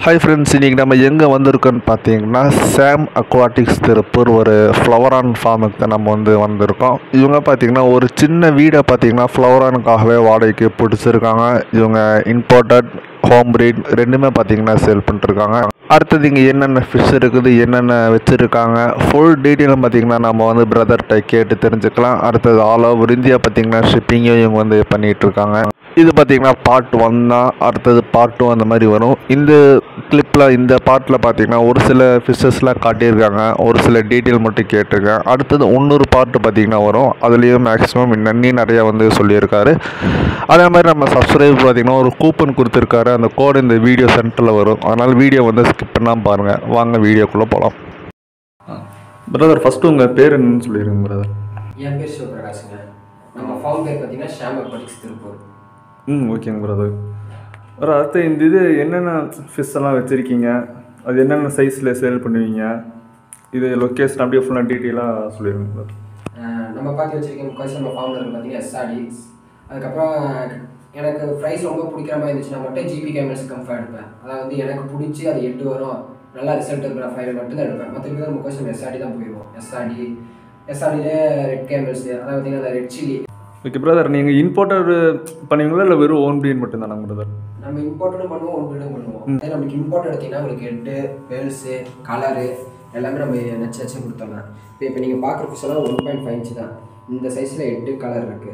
Hi friends இன்றைக்கி நம்ம எங்கே வந்திருக்கோன்னு பார்த்தீங்கன்னா சாம் அக்வாட்டிக்ஸ் திருப்பூர் ஒரு ஃப்ளவரான் ஃபார்முக்கு தான் நம்ம வந்து வந்திருக்கோம் இவங்க பார்த்தீங்கன்னா ஒரு சின்ன வீடை பார்த்தீங்கன்னா ஃப்ளவரானுக்காகவே வாடகைக்கு பிடிச்சிருக்காங்க இவங்க இம்போர்ட்டட் ஹோம் breed ரெண்டுமே பார்த்தீங்கன்னா சேல் பண்ணிட்டுருக்காங்க அடுத்தது இங்கே என்னென்ன ஃபிஷ் இருக்குது என்னென்ன வச்சுருக்காங்க ஃபுல் டீட்டெயிலும் பார்த்தீங்கன்னா நம்ம வந்து பிரதர்கிட்ட கேட்டு தெரிஞ்சுக்கலாம் அடுத்தது ஆல் ஓவர் இந்தியா பார்த்தீங்கன்னா ஷிப்பிங்கும் இவங்க வந்து பண்ணிகிட்டு இருக்காங்க இது பார்த்தீங்கன்னா பார்ட் ஒன் தான் அடுத்தது பார்ட் டூ அந்த மாதிரி வரும் இந்த கிளிப்பில் இந்த பார்ட்டில் பார்த்தீங்கன்னா ஒரு சில ஃபிஷ்ஷஸ்லாம் காட்டியிருக்காங்க ஒரு சில டீட்டெயில் மட்டும் கேட்டிருக்கேன் அடுத்தது இன்னொரு பார்ட்டு பார்த்தீங்கன்னா வரும் அதுலேயும் மேக்ஸிமம் நன்னி நிறையா வந்து சொல்லியிருக்காரு அதே மாதிரி நம்ம சப்ஸ்கிரைப் பார்த்தீங்கன்னா ஒரு கூப்பன் கொடுத்துருக்காரு அந்த கோடு இந்த வீடியோ சென்டரில் வரும் அதனால் வீடியோ வந்து ஸ்கிப் பண்ணாமல் பாருங்கள் வாங்க வீடியோக்குள்ளே போகலாம் பிரதர் ஃபஸ்ட்டு உங்கள் பேர் என்னன்னு சொல்லிடுங்க பிரதர் என் பேர் சிவபிரகாஷுங்க நம்ம ஃபார்ம் பேர் பார்த்தீங்கன்னா ஷாம் அக்வாட்டிக்ஸ் திருப்பூர் ம் ஓகேங்க பிரதர் ஒரு அடுத்து இந்த இது என்னென்ன ஃபிஷ் எல்லாம் வச்சுருக்கீங்க அது என்னென்ன சைஸில் சேல் பண்ணுவீங்க இது லொக்கேஷன் அப்படியே ஃபுல்லாக டீட்டெயிலாக சொல்லிடுங்க பிரதர் அஹ் நம்ம பார்த்து வச்சிருக்க முக்கால்வாசி நம்ம ஃபார்மில் இருக்கு பார்த்தீங்கன்னா எஸ்ஆடி அதுக்கப்புறம் எனக்கு ப்ரைஸ் ரொம்ப பிடிக்கிற மாதிரி இருந்துச்சுன்னா மட்டும் ஜிபி கேமல்ஸ் கம்ஃபர்ட் எடுப்பேன் அதாவது வந்து எனக்கு பிடிச்சி அது எட்டு வரும் நல்லா ரிசல்ட் இருக்கிற ஃபைல் மட்டும் தான் எடுப்பேன் மற்றபடி தான் முக்கால்வாசி நம்ம எஸ்ஆடி தான் போயிடுவோம் எஸ்ஆடி எஸ்ஆடிலே ரெட் கேமல்ஸ் அதாவது பார்த்தீங்கன்னா அந்த ரெட் சில்லி ஓகே பிரதர் நீங்கள் இம்போர்ட்டர் பண்ணுவீங்களா இல்லை வெறும் ஓன் ப்ரீட் மட்டும் தானே பிரதர் நம்ம இம்போர்ட்டடும் பண்ணுவோம் ஒன் பில்டும் பண்ணுவோம் அதே நமக்கு இம்போர்ட் எடுத்தீங்கன்னா உங்களுக்கு ஹெட்டு வேல்ஸு கலரு எல்லாமே நம்ம நச்சு நச்சு கொடுத்தோம்னா இப்போ இப்போ நீங்கள் பார்க்குற ஃபிஷ் எல்லாம் ஒன் பாயிண்ட் ஃபைவ் இன்ச்சு தான் இந்த சைஸில் எட்டு கலர் இருக்குது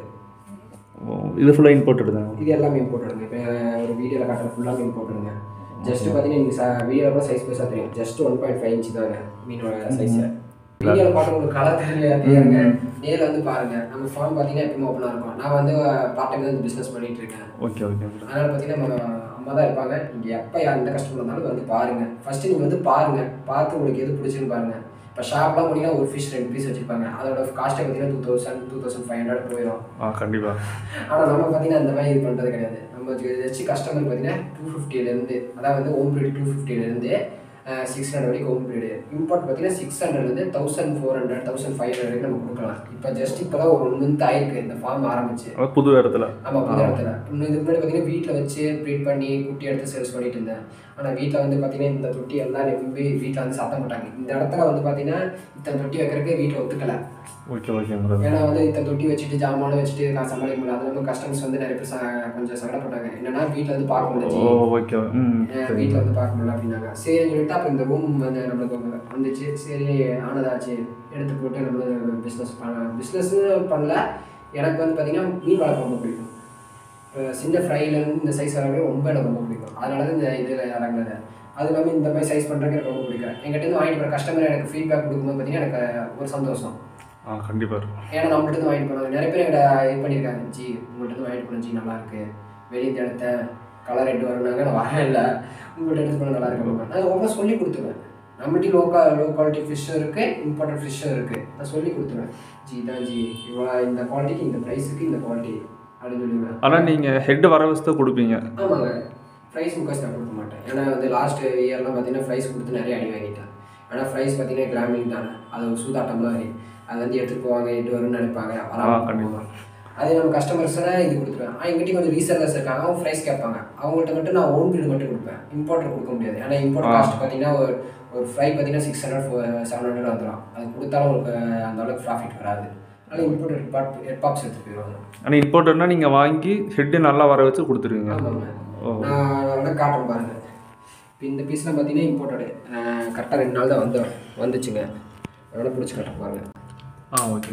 இது ஃபுல்லாக இம்போர்ட்டட் தான் இது எல்லாமே இம்போர்ட் எடுங்க இப்போ ஒரு வீடியோவில் காட்டுற ஃபுல்லாக இம்போர்ட் எடுங்க ஜஸ்ட் பார்த்தீங்கன்னா நீங்கள் ச வீடியோவில் கூட சைஸ் பேஸாக தெரியும் just one point five inch தாங்க மீனோட சைஸை வீடியோவில் பார்த்து உங்களுக்கு கலர் தெரியலையா தெரியாங்க நேரில் வந்து பாருங்க நம்ம ஃபார்ம் பார்த்தீங்கன்னா எப்பவுமே ஓப்பனாக இருக்கும் நான் வந்து பார்ட் டைம் வந்து பிஸ்னஸ் பண்ணிட்டு இருக்கேன் ஓகே ஓகே பிரதர் அதனால பார்த்தீங்கன்னா நம்ம அம்மா தான் இருப்பாங்க நீங்கள் எப்போ யார் எந்த கஸ்டமர் இருந்தாலும் வந்து பாருங்க ஃபர்ஸ்ட் நீங்கள் வந்து பாருங்க பார்த்து உங்களுக்கு எது பிடிச்சின்னு பாருங்க இப்போ ஷாப்லாம் போனீங்கன்னா ஒரு ஃபிஷ் ரெண்டு பீஸ் வச்சிருப்பாங்க அதோட காஸ்ட்டை பார்த்தீங்கன்னா two thousand two thousand five hundred போயிடும் ஆ கண்டிப்பாக ஆனால் நம்ம பார்த்தீங்கன்னா அந்த மாதிரி இது பண்ணுறது கிடையாது நம்ம வச்சு கஸ்டமர் பார்த்தீங்கன்னா டூ ஃபிஃப்டிலேருந்து அதாவது வந்து ஹோம் ப்ரீடு டூ ஃபிஃப்டிலேருந்து சிக்ஸ் ஹண்ட்ரட் வரைக்கும் ஹோம் ப்ரீடு இம்போர்ட் பார்த்தீங்கன்னா சிக்ஸ் ஹண்ட்ரட்லேருந்து thousand four hundred thousand five hundred வரைக்கும் நம்ம கொடுக்கலாம் இப்போ ஜஸ்ட் இப்போ தான் ஒரு ஒன் மந்த் ஆயிருக்கு இந்த ஃபார்ம் ஆரம்பிச்சு புது இடத்துல ஆமாம் புது இடத்துல இன்னும் இதுக்கு முன்னாடி பார்த்தீங்கன்னா வீட்டில் வச்சு ப்ரீட் பண்ணி குட்டி எடுத்து சேல்ஸ் பண்ணிட்டு இருந்தேன் ஆனால் வீட்டில் வந்து பார்த்தீங்கன்னா இந்த தொட்டி எல்லாம் நம்பி வீட்டில் வந்து சத்தம் போட்டாங்க இந்த இடத்துல வந்து பார்த்தீங்கன்னா இத்தனை தொட்டி வைக்கிறதுக்கு வீட்டில் ஒத்துக்கலை ஓகே ஓகே பிரதர் ஏன்னா வந்து இத்தனை தொட்டி வச்சுட்டு ஜாமானும் வச்சுட்டு நான் சமாளிக்க முடியல அது இல்லாமல் கஸ்டமர்ஸ் வந்து நிறைய பேர் ச- கொஞ்சம் சங்கடப்பட்டாங்க என்னன்னா வீட்டில் வந்து பார்க்க முடியாது ஓ ஓகே ம் சரி வீட்டில் வந்து பார்க்க முடியல அப்படின்னாங்க சரின்னு சொல்லிட்டு அப்புறம் இந்த ரூம் வந்து நம்மளுக்கு வந்து வந்துச்சு சரி ஆனதாச்சு எடுத்து போட்டு நம்ம பிஸ்னஸ் பண்ண பிஸ்னஸ் பண்ணல எனக்கு வந்து பார்த்தீங்கன்னா மீன் வளர்க்க ரொம்ப பிடிக்கும் இப்போ சின்ன ஃப்ரைலேருந்து இந்த சைஸ் வரைக்கும் ரொம்ப எனக்கு ரொம்ப பிடிக்கும் அதனால தான் இந்த இதில் இறங்குனது அது இல்லாமல் இந்த மாதிரி சைஸ் பண்ணுறதுக்கு எனக்கு ரொம்ப பிடிக்கும் எங்கிட்ட இருந்து வாங்கிட்டு போகிற கஸ்டமர் எனக்கு ஃபீட்பேக் கொடுக்கும்போது பார்த்தீங்கன்னா எனக்கு ஒரு சந்தோஷம் ஆ கண்டிப்பாக ஏன்னா நம்மள்ட்ட இருந்து வாங்கிட்டு போனாங்க நிறைய பேர் என்கிட்ட இது பண்ணியிருக்காங்க ஜி உங்கள்கிட்ட இருந்து வாங்கிட்டு போனோம் ஜி நல்லா இருக்கு வெளியே இந்த இடத்த கலர் ரெட்டு வரும்னாங்க நான் வரேன் இல்லை உங்கள்கிட்ட எடுத்து போனால் நல்லா இருக்கு நான் ரொம்ப சொல்லி கொடுத்துருவேன் நம்மள்ட்ட லோக்கா லோ குவாலிட்டி ஃபிஷ்ஷும் இருக்குது இம்பார்ட்டன்ட் ஃபிஷ்ஷும் இருக்குது நான் சொல்லி கொடுத்துருவேன் ஜி தான் ஜி இவ்வளோ இந்த குவாலிட்டிக்கு இந்த ப்ரைஸுக்கு இந்த குவாலிட்டி அப்படின்னு சொல்லிடுவேன் ஆனால் நீங்கள் ஹெட் வர வச்சு தான் கொடுப்பீங்க ஆமாங்க ப்ரைஸ் முக்காசு நான் கொடுக்க மாட்டேன் ஏன்னா வந்து லாஸ்ட் இயர்லாம் பார்த்தீங்கன்னா ப்ரைஸ் கொடுத்து நிறைய அடி வாங்கிட்டேன் ஆனால் ப்ரைஸ் பார்த்தீங்கன்னா கிராமிங் தானே அது ஒரு சூதாட்டம் மாதிரி அது வந்து எடுத்துகிட்டு போவாங்க எட்டு வரும்னு நினைப்பாங்க ஆ, வராமல் கண்டிப்பா. அதே நம்ம கஸ்டமர்ஸ்னா இது கொடுத்துருவேன் ஆ எங்கிட்ட கொஞ்சம் ரீசெல்லர்ஸ் இருக்காங்க அவங்க ப்ரைஸ் கேட்பாங்க அவங்கள்ட்ட மட்டும் நான் ஓன் பில் மட்டும் கொடுப்பேன் இம்போர்ட்டர் கொடுக்க முடியாது ஏன்னா இம்போர்ட் ஆ. காஸ்ட் பார்த்தீங்கன்னா ஒரு ஒரு ஃப்ரை பார்த்தீங்கன்னா சிக்ஸ் ஹண்ட்ரட் செவன் ஹண்ட்ரட் வந்துடும் அது கொடுத்தாலும் உங்களுக்கு அந்த அளவுக்கு ப்ராஃபிட் வராது அதனால் import head pot head box எடுத்துட்டு போயிடுவாங்க ஆனால் இம்போர்ட்டர்னா நீங்கள் வாங்கி ஹெட்டு நல்லா வர வச்சு கொடுத்துருவீங்க ஆமாங்க ஓ நான் வேணா காட்டுறேன் பாருங்க இப்போ இந்த பீஸ்லாம் பார்த்தீங்கன்னா இம்போர்ட்டடு கரெக்டாக ரெண்டு நாள் தான் வந்து வந்துச்சுங்க வேணா பிடிச்சி காட்டுறேன் பாருங்க ஆ ஓகே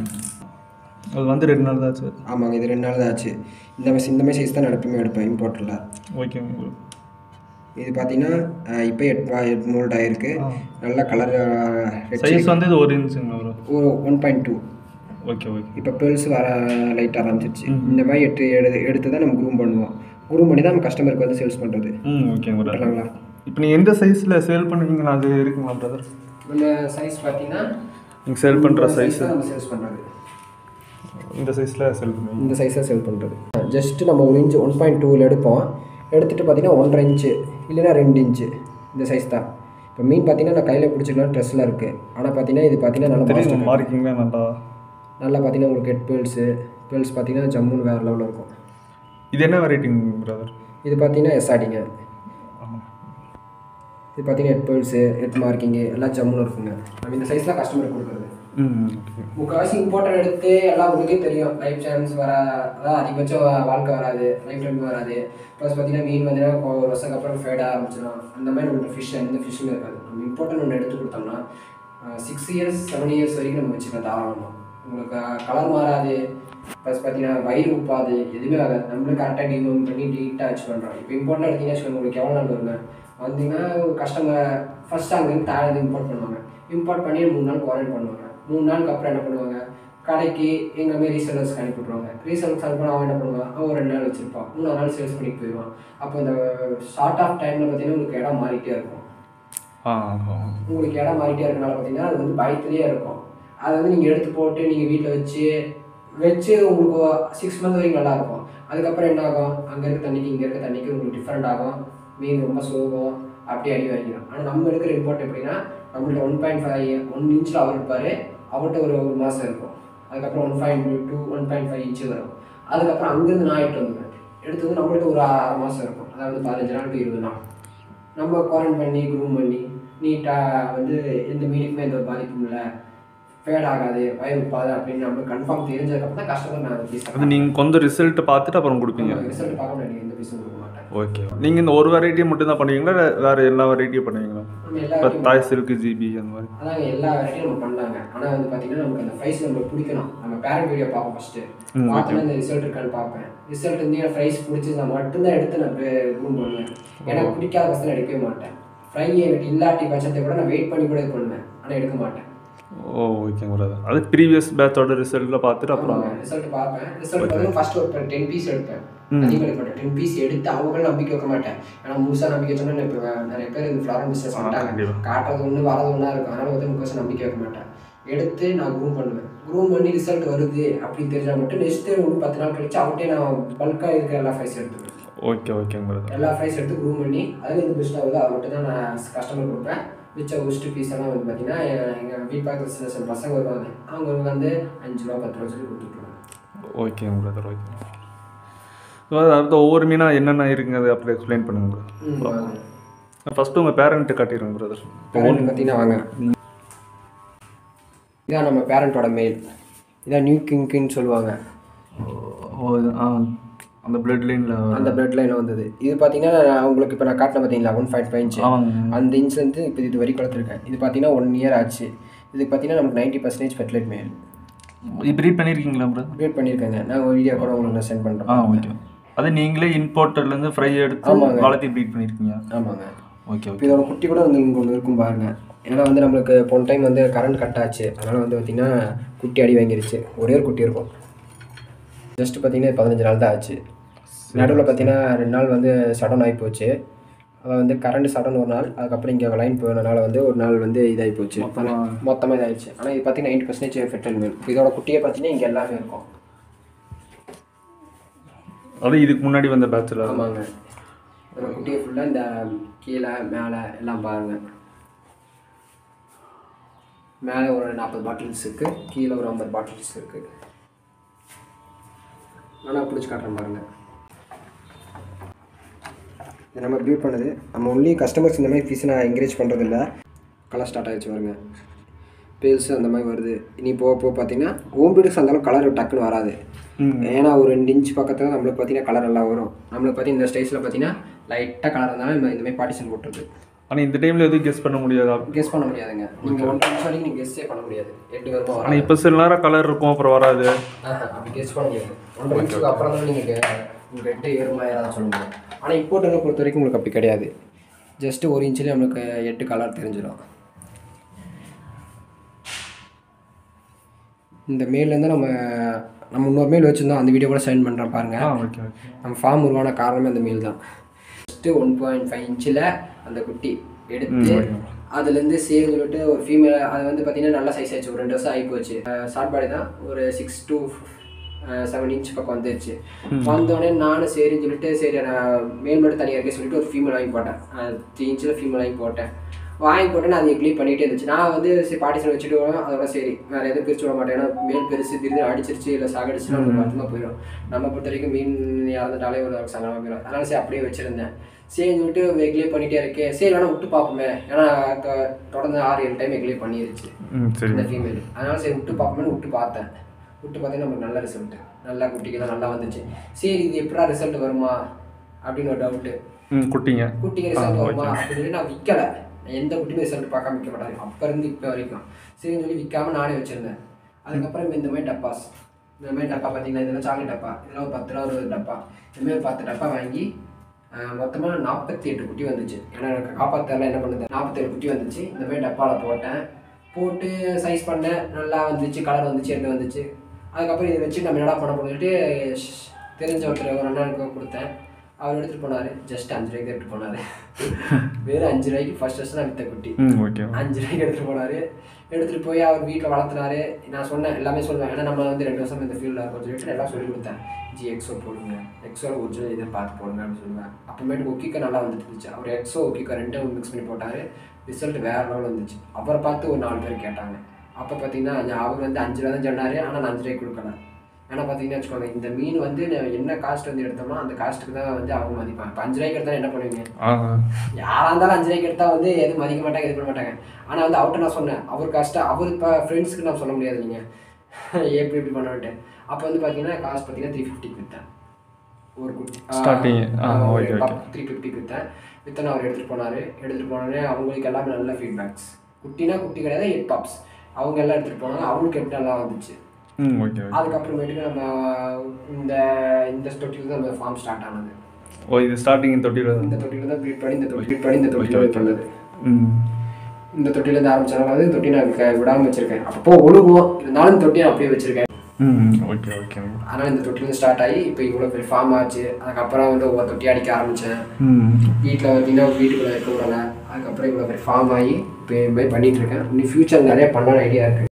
அது வந்து ரெண்டு நாள் தான் ஆச்சு ஆமாங்க இது ரெண்டு நாள் தான் ஆச்சு இந்த மாதிரி இந்த மாதிரி சைஸ் தான் நான் எப்பவுமே எடுப்பேன் இம்போர்ட்டில் ஓகே இது பார்த்தீங்கன்னா இப்போ எட் எட் மோல்ட் ஆயிருக்கு ஆ. நல்ல கலர் சைஸ் வந்து இது ஒரு இன்ச்சுங்க வரும் ஒரு one point two okay okay இப்போ பேர்ஸ் வர லைட் ஆரம்பிச்சிருச்சு ம். இந்த மாதிரி எட்டு எடுத்து எடுத்து தான் நம்ம குரூம் பண்ணுவோம் குரூம் பண்ணி தான் நம்ம கஸ்டமருக்கு வந்து சேல்ஸ் பண்ணுறது ம் ஓகே பிரதர் இல்லைங்களா இப்போ நீங்கள் எந்த சைஸில் சேல் பண்ணுவீங்களா அது இருக்குங்களா பிரதர் இந்த சைஸ் பார்த்தீங்கன்னா நீங்கள் சேல் பண்ணுற இந்த சைஸ் size தான் நம்ம சேல்ஸ் பண்ணுறது இந்த சைஸில் சேல் பண்ணுவீங்க இந்த சைஸாக செல் பண்ணுறது ஜஸ்ட் நம்ம ஒரு இன்ச்சு ஒன் பாயிண்ட் டூவில் எடுப்போம் எடுத்துகிட்டு பார்த்தீங்கன்னா ஒன்றரை இன்ச்சு இல்லைன்னா ரெண்டு இன்ச்சு இந்த சைஸ் தான் இப்போ மீன் பார்த்தீங்கன்னா நான் கையில் பிடிச்சிக்கலாம் ட்ரெஸ்ஸில் இருக்குது ஆனால் பார்த்தீங்கன்னா இது பார்த்தீங்கன்னா நல்லா தெரியும் மாஸ்டர் மார்க்கிங்லாம் நல்லா நல்லா பார்த்தீங்கன்னா உங்களுக்கு ஹெட் பேல்ஸு பேல்ஸ் பார்த்தீங்கன்னா ஜம்முன்னு வேறு லெவலில் இருக்கும் இது என்ன வெரைட்டிங் பிரதர் இது பார்த்தீங்கன்னா எஸ்ஆடிங்க ஆமாம் இது பார்த்தீங்கன்னா ஹெட் பாயிண்ட்ஸு ஹெட் மார்க்கிங்கு எல்லாம் ஜம்முன்னு இருக்குங்க நம்ம இந்த சைஸ் தான் கஸ்டமருக்கு கொடுக்குறது ம் ஓகே முக்கால்வாசி இம்பார்ட்டன் எடுத்து எல்லாம் உங்களுக்கே தெரியும் லைஃப் சான்ஸ் வர அதான் அதிகபட்சம் வாழ்க்கை வராது லைஃப் டைம் வராது ப்ளஸ் பார்த்தீங்கன்னா மீன் பார்த்தீங்கன்னா கொ- ஒரு வருஷத்துக்கு அப்புறம் ஃபேட் ஆரம்பிச்சிடும் அந்த மாதிரி நம்மளுக்கு ஃபிஷ் எந்த ஃபிஷ்ஷுமே இருக்காது நம்ம இம்பார்ட்டன் ஒன்று எடுத்து கொடுத்தோம்னா சிக்ஸ் இயர்ஸ் செவன் இயர்ஸ் வரைக்கும் நம்ம வச்சுக்கலாம் தாராளமாக உங்களுக்கு கலர் மாறாது ப்ளஸ் பார்த்தீங்கன்னா வயிறு உப்பாது எதுவுமே ஆகாது நம்மளும் கரெக்டாக டிமோம் பண்ணி நீட்டாக வச்சு பண்ணுறோம் இப்போ இம்பார்ட்டன் எடுத்தீங்கன்னா வச்சுக்கோங்க, உங்களுக்கு எவ்வளோ நாள் வருங்க வந்தீங்கன்னா கஸ்டமர் ஃபர்ஸ்ட் அங்கேருந்து தாழது இம்போர்ட் பண்ணுவாங்க இம்போர்ட் பண்ணி மூணு நாள் குவாரண்ட் பண்ணுவாங்க மூணு நாளுக்கு அப்புறம் என்ன பண்ணுவாங்க கடைக்கு எங்கள் மாரி ரீசெல்லர்ஸ்க்கு அனுப்பி விட்ருவாங்க ரீசெல்லர்ஸ் அனுப்பினா அவன் என்ன பண்ணுவான் அவன் ஒரு ரெண்டு நாள் வச்சிருப்பான் மூணு நாள் சேல்ஸ் பண்ணி போயிடுவான் அப்போ இந்த ஷார்ட் ஆஃப் டைமில் பார்த்தீங்கன்னா உங்களுக்கு இடம் மாறிட்டே இருக்கும் ஆ உங்களுக்கு இடம் மாறிட்டே இருக்கனால பார்த்தீங்கன்னா அது வந்து பயத்துலேயே இருக்கும் அதை வந்து நீங்கள் எடுத்து போட்டு நீங்கள் வீட்டில் வச்சு வச்சு உங்களுக்கு சிக்ஸ் மந்த் வரைக்கும் நல்லா இருக்கும் அதுக்கப்புறம் என்ன ஆகும் அங்கே இருக்க தண்ணிக்கு இங்கே இருக்க தண்ணிக்கு உங்களுக்கு டிஃப்ரெண்ட் ஆகும் மீன் ரொம்ப சோகம் அப்படியே அடி வாங்கிடும் ஆனால் நம்ம எடுக்கிற இம்போர்ட் எப்படின்னா நம்மள்ட்ட ஒன் பாயிண்ட் ஃபைவ் ஒன் இன்ச்சில் அவர் இருப்பார் அவர்கிட்ட ஒரு ஒரு மாதம் இருக்கும் அதுக்கப்புறம் one point two one point five inch வரும் அதுக்கப்புறம் அங்கேருந்து நான் எடுத்து வந்துடுவேன் எடுத்து வந்து நம்மள்ட்ட ஒரு ஆறு மாதம் இருக்கும் அதாவது பதினஞ்சு நாள் டு இருபது நாள் நம்ம குவாரண்ட் பண்ணி க்ரூம் பண்ணி நீட்டாக வந்து எந்த மீனுக்குமே எந்த ஒரு பாதிப்பும் இல்லை ஃபேட் ஆகாது வயிறு உப்பாது அப்படின்னு நம்ம கன்ஃபார்ம் தெரிஞ்சதுக்கப்புறம் தான் கஸ்டமர் நான் பீஸ் அது நீங்கள் கொஞ்சம் ரிசல்ட் பார்த்துட்டு அப்புறம் கொடுப்பீங்க ரிசல்ட் பார்க்க முடியாது எந்த பீஸும் கொடுக்க மாட்டேன் ஓகே நீங்கள் இந்த ஒரு வெரைட்டியை மட்டும் தான் பண்ணுவீங்களா இல்ல வேறு எல்லா வெரைட்டியும் பண்ணுவீங்களா நம்ம எல்லா இப்போ variety- தாய் சில்க் ஜிபி அந்த மாதிரி அதாங்க எல்லா வெரைட்டியும் நம்ம பண்ணலாங்க ஆனால் வந்து பார்த்தீங்கன்னா நமக்கு அந்த ப்ரைஸ் நம்ம பிடிக்கணும் நம்ம பேரண்ட் வீடியோ பார்ப்போம் ஃபஸ்ட்டு ம், பார்த்தோன்னா இந்த ரிசல்ட் இருக்கான்னு பார்ப்பேன் ரிசல்ட் வந்து என் ப்ரைஸ் பிடிச்சதா மட்டும்தான் எடுத்து நான் க்ரூம் பண்ணுவேன் எனக்கு பிடிக்காத பசங்க எடுக்கவே மாட்டேன் ஃப்ரை எனக்கு இல்லாட்டி பட்சத்தை கூட நான் வெயிட் பண்ணி கூட இது பண்ணுவேன் ஆனால் எடுக்க மாட்டேன் ஓ ஓகேங்க பிரதர் அது ப்ரீவியஸ் பேட்சோட ரிசல்ட்டில் பார்த்துட்டு அப்புறம் ரிசல்ட் பார்ப்பேன் ரிசல்ட் வந்து ஃபர்ஸ்ட் ஒரு டென் பீஸ் எடுப்பேன் ம். அதிகமாக எடுப்பேன் டென் பீஸ் எடுத்து அவங்க மேல நம்பிக்கை வைக்க மாட்டேன் ஏன்னா முழுசா நம்பிக்கை வச்சோன்னா இப்போ நிறைய பேர் இந்த ஃப்ளாரன் பிஸ்னஸ் பண்ணிட்டாங்க கண்டிப்பா. காட்டுறது ஒன்று வரது ஒன்றா இருக்கும் அதனால வந்து முக்காசம் நம்பிக்கை வைக்க மாட்டேன் எடுத்து நான் க்ரூம் பண்ணுவேன் க்ரூம் பண்ணி ரிசல்ட் வருது அப்படின்னு தெரிஞ்சா மட்டும் நெக்ஸ்ட் ஒரு பத்து நாள் கழிச்சு அவட்டே நான் பல்காக இருக்கிற எல்லா ஃபைஸ் எடுத்துப்பேன் ஓகே ஓகேங்க பிரதர் எல்லா ஃப்ரைஸ் எடுத்து க்ரூம் பண்ணி அதில் எது பெஸ்ட்டாக வருதோ அதை மட்டும் தான் நான் கஸ்டமர் கொடுப்பேன் மிச்ச ஒஸ்ட்டு பீஸ் எல்லாம் வந்து பார்த்தீங்கன்னா எங்கள் வீட் பக்கத்தில் சின்ன சின்ன பசங்க வருவாங்க அவங்க வந்து அஞ்சு ரூபா பத்து ரூபா சொல்லி கொடுத்துட்ருவாங்க ஓகேங்க பிரதர் ஓகே ஸோ அது அடுத்த ஒவ்வொரு மீனாக என்னென்ன இருக்குங்க அது அப்படி எக்ஸ்பிளைன் பண்ணுங்க ம், brother வாங்க. ஃபஸ்ட்டு உங்கள் பேரண்ட்டு காட்டிடுங்க பிரதர் பேரண்ட் பார்த்தீங்கன்னா வாங்க இதான் நம்ம பேரண்ட்டோட மெயில் இதான் நியூ கிங்க்குன்னு சொல்லுவாங்க ஓ இது- ஆ அந்த பிளட் லைனில் அந்த பிளட் லைனில் வந்தது இது பார்த்தீங்கன்னா நான் உங்களுக்கு இப்போ நான் காட்டின பார்த்தீங்களா ஒன் ஃபைவ் ஃபைவ் இன்ச் ஆமாங்க அந்த இன்ச்லேருந்து இப்போ இது வரைக்கும் வளர்த்துருக்கேன் இது பார்த்தீங்கன்னா ஒன் இயர் ஆச்சு இது பார்த்தீங்கன்னா நமக்கு நைன்ட்டி பர்சன்டேஜ் ஃபெர்டிலைட் மெயில் இப்போ ரீட் பண்ணியிருக்கீங்களா பிரதர் அப்டேட் பண்ணியிருக்கேங்க நான் ஒரு வீடியோ கூட உங்களுக்கு நான் சென்ட் ஆ பண்ணுறேன் ஓகே அது நீங்களே இம்போர்ட்டர்லேருந்து ஃப்ரை எடுத்து ஆமாங்க. வளர்த்தி ப்ரீட் பண்ணியிருக்கீங்க ஆமாங்க ஓகே இப்போ ஓகே இதோட குட்டி கூட வந்து இங்கே ஒன்று இருக்கும் பாருங்க ஏன்னா வந்து நம்மளுக்கு போன டைம் வந்து கரண்ட் கட் ஆச்சு அதனால் வந்து பார்த்திங்கன்னா குட்டி அடி வாங்கிருச்சு ஒரே ஒரு குட்டி இருக்கும் ஜஸ்ட் பார்த்தீங்கன்னா பதினஞ்சு நாள் தான் ஆச்சு நடுவில் பார்த்தீங்கன்னா ரெண்டு நாள் வந்து சடன் ஆகி போச்சு அவள் வந்து கரண்ட் சடன் ஒரு நாள் அதுக்கப்புறம் இங்கே லைன் போனனால வந்து ஒரு நாள் வந்து இதாகி போச்சு மொத்தமாக இதாகிடுச்சு ஆனால் இது பார்த்தீங்கன்னா நைன்டி பர்சன்டேஜ் ஃபெட்டல் மீன் இதோட குட்டியை பார்த்தீங்கன்னா இங்கே எல்லாமே இருக்கும் அது இதுக்கு முன்னாடி வந்த பேட்சில் ஆமாங்க இதோட குட்டியை ஃபுல்லாக இந்த கீழே மேலே எல்லாம் பாருங்க மேலே ஒரு நாற்பது பாட்டில்ஸ் இருக்குது கீழே ஒரு ஐம்பது பாட்டில்ஸ் இருக்குது ஆனால் பிடிச்சி காட்டுறேன் பாருங்கள் இது நம்ம ப்ரீட் பண்ணது நம்ம ஒன்லி கஸ்டமர்ஸ் இந்த மாதிரி ஃபீஸ் நான் என்கரேஜ் பண்ணுறது இல்லை கலர் ஸ்டார்ட் ஆகிடுச்சு பாருங்க பேல்ஸ் அந்த மாதிரி வருது இனி போக போக பார்த்தீங்கன்னா ஹோம் ப்ரீடுக்கு அந்தளவு கலர் டக்குன்னு வராது ஏன்னா ஒரு ரெண்டு இன்ச் பக்கத்தில் நம்மளுக்கு பார்த்தீங்கன்னா கலர் எல்லாம் வரும் நம்மளுக்கு பார்த்தீங்கன்னா இந்த ஸ்டேஜில் பார்த்தீங்கன்னா லைட்டாக கலர் இருந்தாலும் நம்ம இந்த மாதிரி பார்ட்டிஷன் போட்டுருது ஆனால் இந்த டைமில் எதுவும் கெஸ் பண்ண முடியாதா கெஸ் பண்ண முடியாதுங்க நீங்கள் ஒன்றரை நிமிஷம் வரைக்கும் நீங்கள் கெஸ்ஸே பண்ண முடியாது எட்டு வருமா ஆனால் இப்போ சில நேரம் கலர் இருக்கும் அப்புறம் வராது ஆஹா, அப்படி கெஸ் பண்ண முடியாது ஒன்றரை நிமிஷத்துக்கு அப்புறம் தான் நீங்கள் உங்களுக்கு எட்டு ஏறுமா ஏறாத சொல்ல முடியும் ஆனால் இம்போர்ட்டரை பொறுத்த வரைக்கும் உங்களுக்கு அப்படி கிடையாது ஜஸ்ட் ஒரு இன்ச்சிலே நம்மளுக்கு எட்டு கலர் தெரிஞ்சிடும் இந்த மேல்லேருந்து நம்ம நம்ம இன்னொரு மேல் வச்சுருந்தோம் அந்த வீடியோ கூட சென்ட் பண்ணுறேன் பாருங்கள் ஆ ஓகே ஓகே நம்ம ஃபார்ம் உருவான காரணமே அந்த மீல் தான் ஃபஸ்ட்டு ஒன் பாயிண்ட் ஃபைவ் இன்ச்சில் அந்த குட்டி எடுத்து அதுலேருந்து சேர்ந்து சொல்லிட்டு ஒரு ஃபீமேல் அது வந்து பார்த்தீங்கன்னா நல்ல சைஸ் ஆச்சு ஒரு ரெண்டு வருஷம் ஆகி போச்சு ஷார்ட் பாடி தான் ஒரு சிக்ஸ் டு செவன் இன்ச் பக்கம் வந்துருச்சு வந்தோடனே நானும் சரின்னு சொல்லிட்டு சரி நான் மேல் மட்டும் தனியாக இருக்க சொல்லிட்டு ஒரு ஃபீமேல் வாங்கி போட்டேன் த்ரீ இன்ச்சில் ஃபீமேல் வாங்கி போட்டேன் வாங்கி போட்டு நான் அதை க்ளீன் பண்ணிகிட்டே இருந்துச்சு நான் வந்து சரி பார்ட்டிஷன் வச்சுட்டு வரேன் அதோட சரி வேறு எதுவும் பிரிச்சு விட மாட்டேன் ஏன்னா மேல் பெருசு திடீர்னு அடிச்சிருச்சு இல்லை சாகடிச்சுன்னா நமக்கு மட்டும்தான் போயிடும் நம்ம பொறுத்த வரைக்கும் மீன் இறந்துட்டாலே ஒரு சங்கடமாக போயிடும் அதனால சரி அப்படியே வச்சுருந்தேன் சரி விட்டு எக்லே பண்ணிகிட்டே இருக்கு சரி வேணா விட்டு பார்ப்போமே ஏன்னா தொ- தொடர்ந்து ஆறு ஏழு டைம் எக்லே பண்ணிருச்சு ம் சரி இந்த ஃபீமேல் அதனால சரி விட்டு பார்ப்போம்னு விட்டு பார்த்தேன் விட்டு பார்த்தீங்கன்னா நமக்கு நல்ல ரிசல்ட் நல்லா குட்டிக்கெல்லாம் நல்லா வந்துச்சு சரி இது எப்படா ரிசல்ட் வருமா அப்படின்னு ஒரு டவுட்டு ம் குட்டிங்க குட்டிக்கு ரிசல்ட் வருமா அப்படின்னு சொல்லி நான் விற்கலை நான் எந்த குட்டியுமே ரிசல்ட் பார்க்காம விற்க மாட்டாரு அப்போ இருந்து இப்போ வரைக்கும் சரின்னு சொல்லி விற்காம நானே வச்சிருந்தேன் அதுக்கப்புறம் இந்த மாதிரி டப்பாஸ் இந்த மாதிரி டப்பா பார்த்தீங்கன்னா இதெல்லாம் சாக்லேட் டப்பா இதெல்லாம் ஒரு பத்து ரூபா ஒரு டப்பா இந்த மாதிரி ஒரு பத்து டப்பா வாங்கி மொத்தமாக நாற்பத்தி எட்டு குட்டி வந்துச்சு ஏன்னா எனக்கு காப்பாத்தரில் என்ன பண்ணுது நாற்பத்தேழு குட்டி வந்துச்சு இந்த மாதிரி டப்பாவில் போட்டேன் போட்டு சைஸ் பண்ணேன் நல்லா வந்துச்சு கலர் வந்துச்சு என்ன வந்துச்சு அதுக்கப்புறம் இதை வச்சு நம்ம என்னடா பண்ண போட்டுட்டு தெரிஞ்ச ஒருத்தர் ஒரு அண்ணனுக்கு கொடுத்தேன் அவர் எடுத்துகிட்டு போனார் ஜஸ்ட் அஞ்சு ரூபாய்க்கு எடுத்துகிட்டு போனார் வெறும் அஞ்சு ரூபாய்க்கு ஃபர்ஸ்ட் ஃபஸ்ட் நான் வித்த குட்டி ம் ஓகே அஞ்சு ரூபாய்க்கு எடுத்துகிட்டு போனார் எடுத்துகிட்டு போய் அவர் வீட்டில் வளர்த்துனாரு நான் சொன்னேன் எல்லாமே சொல்லுவேன் ஏன்னா நம்ம வந்து ரெண்டு வருஷம் இந்த ஃபீல்டில் இருக்கோம் சொல்லிட்டு எல்லாம் சொல்லி கொடுத்தேன் ஜி எக்ஸோ போடுங்க எக்ஸோ ஒரிஜினல் இதை பார்த்து போடுங்க அப்படின்னு சொல்லுவேன் அப்புறமேட்டு ஒக்கிக்க நல்லா வந்துட்டு இருந்துச்சு அவர் எக்ஸோ ஒக்கிக்க ரெண்டும் மிக்ஸ் பண்ணி போட்டார் ரிசல்ட் வேறு லெவலில் வந்துச்சு அவரை பார்த்து ஒரு நாலு பேர் கேட்டாங்க அப்போ பார்த்தீங்கன்னா அஞ்சு- அவர் வந்து அஞ்சு ரூபா தான் சொன்னார் ஆனால் நான் அஞ்சு ரூபாய்க்கு கொடுக்கல ஏன்னா பார்த்தீங்கன்னா வச்சுக்கோங்க இந்த மீன் வந்து நான் என்ன காஸ்ட் வந்து எடுத்தோமோ அந்த காஸ்ட்டுக்கு தான் வந்து அவங்க மதிப்பாங்க இப்போ அஞ்சு ரூபாய்க்கு எடுத்தால் என்ன பண்ணுவீங்க ஆ யாராக இருந்தாலும் அஞ்சு ரூபாய்க்கு எடுத்தால் வந்து எதுவும் மதிக்க மாட்டாங்க இது பண்ண மாட்டாங்க ஆனால் வந்து அவர்கிட்ட நான் சொன்னேன் அவர் காஸ்ட்டாக அவர் இப்போ ஃப்ரெண்ட்ஸுக்கு நான் சொல்ல முடியாது நீங்கள் எப்படி எப்படி பண்ணணுன்ட்டு அப்போ வந்து பார்த்தீங்கன்னா காஸ்ட் பார்த்தீங்கன்னா த்ரீ ஃபிஃப்டிக்கு விற்றேன் ஒரு குட்டி Starting, ஆ, okay, okay. த்ரீ ஃபிஃப்டிக்கு விற்றேன் வித்தனை அவர் எடுத்துகிட்டு போனார் எடுத்துகிட்டு போனோடனே அவங்களுக்கு எல்லாமே நல்ல ஃபீட்பேக்ஸ் குட்டினா குட்டி கிடையாது எட் பாப்ஸ் அவங்க எல்லாம் எடுத்துகிட்டு போனாங்க அவங்களுக்கு எப்படி நல்லா வந்துச்சு ம் ஓகே ஓகே அதுக்கப்புறமேட்டுக்கு நம்ம இந்த இந்த தொட்டியில் தான் நம்ம ஃபார்ம் ஸ்டார்ட் ஆனது ஓ இது ஸ்டார்டிங் தொட்டியில் இந்த தொட்டியில் தான் ப்ரீட் பண்ணி இந்த தொட்டி ப்ரீட் பண்ணி இந்த தொட்டியில் பண்ணது ம் இந்த தொட்டிலேருந்து ஆரம்பிச்சனால வந்து தொட்டி நான் க- விடாம வச்சிருக்கேன் அப்போ ஒழுகும் இருந்தாலும் இந்த தொட்டியை நான் அப்படியே வச்சிருக்கேன் ம் ஓகே ஓகே அதனால் இந்த தொட்டிலேருந்து ஸ்டார்ட் ஆகி இப்போ இவ்வளோ பெரிய ஃபார்ம் ஆச்சு அதுக்கப்புறம் வந்து ஒவ்வொரு தொட்டி அடிக்க ஆரம்பித்தேன் ம் வீட்டில் பார்த்தீங்கன்னா வீட்டுக்குள்ளே இருக்க விடல அதுக்கப்புறம் இவ்வளோ பெரிய ஃபார்ம் ஆகி இப்போ இது மாதிரி பண்ணிட்டு இருக்கேன் இன்னும் ஃபியூச்சர் நிறைய பண்ண ஐடியா இருக்குது